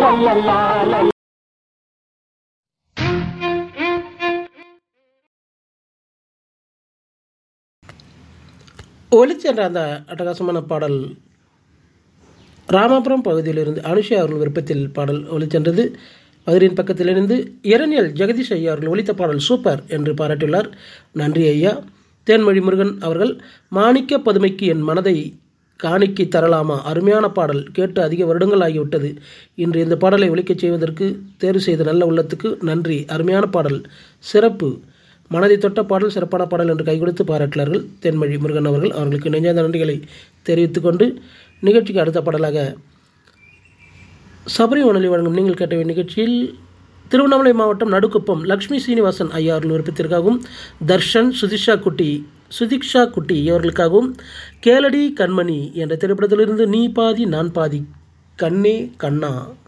ஒலிச்சென்ற அந்த அட்டகாசமான பாடல் ராமாபுரம் பகுதியிலிருந்து அனுஷா அவர்கள் விருப்பத்தில் பாடல் ஒலிச்சென்றது பகுதியின் பக்கத்திலிருந்து இரணியல் ஜெகதீஷ் ஐயா அவர்கள் ஒலித்த பாடல் சூப்பர் என்று பாராட்டியுள்ளார் நன்றி ஐயா தேன்மொழி முருகன் அவர்கள் மாணிக்க பதுமைக்கு என் மனதை காணிக்கை தரலாமா அருமையான பாடல் கேட்டு அதிக வருடங்கள் ஆகிவிட்டது இன்று இந்த பாடலை ஒலிக்கச் செய்வதற்கு தேர்வு செய்த நல்ல உள்ளத்துக்கு நன்றி அருமையான பாடல் சிறப்பு மனதை தொட்ட பாடல் சிறப்பான பாடல் என்று கை கொடுத்து பாராட்டினார்கள் தென்மொழி முருகன் அவர்கள் அவர்களுக்கு நெஞ்சார்ந்த நன்றிகளை தெரிவித்துக் கொண்டு நிகழ்ச்சிக்கு அடுத்த பாடலாக சபரி வானொலி வழங்கும் நீங்கள் கேட்ட நிகழ்ச்சியில் திருவண்ணாமலை மாவட்டம் நடுக்குப்பம் லக்ஷ்மி சீனிவாசன் ஐயா அவர்கள் விருப்பத்திற்காகவும் தர்ஷன் சுதிஷா குட்டி சுதிக்ஷா குட்டி இவர்களுக்காகவும் கேளடி கண்மணி என்ற திரைப்படத்திலிருந்து நீ பாதி நான் பாதி கண்ணே கண்ணா